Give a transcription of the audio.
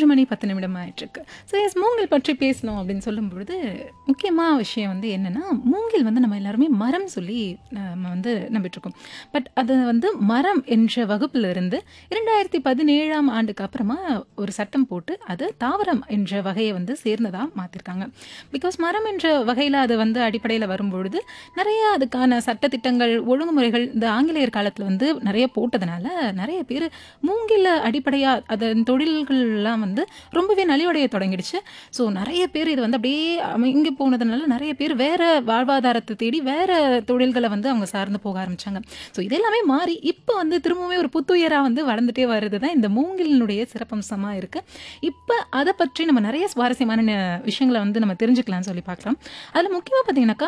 ஏழு மணி பத்து நிமிடம் ஆயிட்டிருக்கு ஸோ எஸ் மூங்கில் பற்றி பேசணும் அப்படின்னு சொல்லும் பொழுது முக்கியமான விஷயம் வந்து என்னென்னா மூங்கில் வந்து நம்ம எல்லாருமே மரம் சொல்லி நம்ம வந்து நம்பிட்டுருக்கோம் பட் அது வந்து மரம் என்ற வகுப்பில் இருந்து இரண்டாயிரத்தி பதினேழாம் ஆண்டுக்கு அப்புறமா ஒரு சட்டம் போட்டு அது தாவரம் என்ற வகையை வந்து சேர்ந்ததாக மாற்றிருக்காங்க பிகாஸ் மரம் என்ற வகையில் அது வந்து அடிப்படையில் வரும்பொழுது நிறைய அதுக்கான சட்டத்திட்டங்கள் ஒழுங்குமுறைகள் இந்த ஆங்கிலேயர் காலத்தில் வந்து நிறைய போட்டதுனால நிறைய பேர் மூங்கில அடிப்படையாக அதன் தொழில்கள்லாம் வந்து ரொம்பவே நலிவடைய தொடங்கிடுச்சு ஸோ நிறைய பேர் இது வந்து அப்படியே இங்கே போனதுனால நிறைய பேர் வேற வாழ்வாதாரத்தை தேடி வேற தொழில்களை வந்து அவங்க சார்ந்து போக ஆரம்பிச்சாங்க ஸோ இதெல்லாமே மாறி இப்போ வந்து திரும்பவுமே ஒரு புத்துயராக வந்து வளர்ந்துட்டே வருது தான் இந்த மூங்கிலினுடைய சிறப்பம்சமாக இருக்கு இப்போ அதை பற்றி நம்ம நிறைய சுவாரஸ்யமான ந- விஷயங்களை வந்து நம்ம தெரிஞ்சுக்கலாம்னு சொல்லி பார்க்கலாம் அதில் முக்கியமாக பார்த்தீங்கன்னாக்கா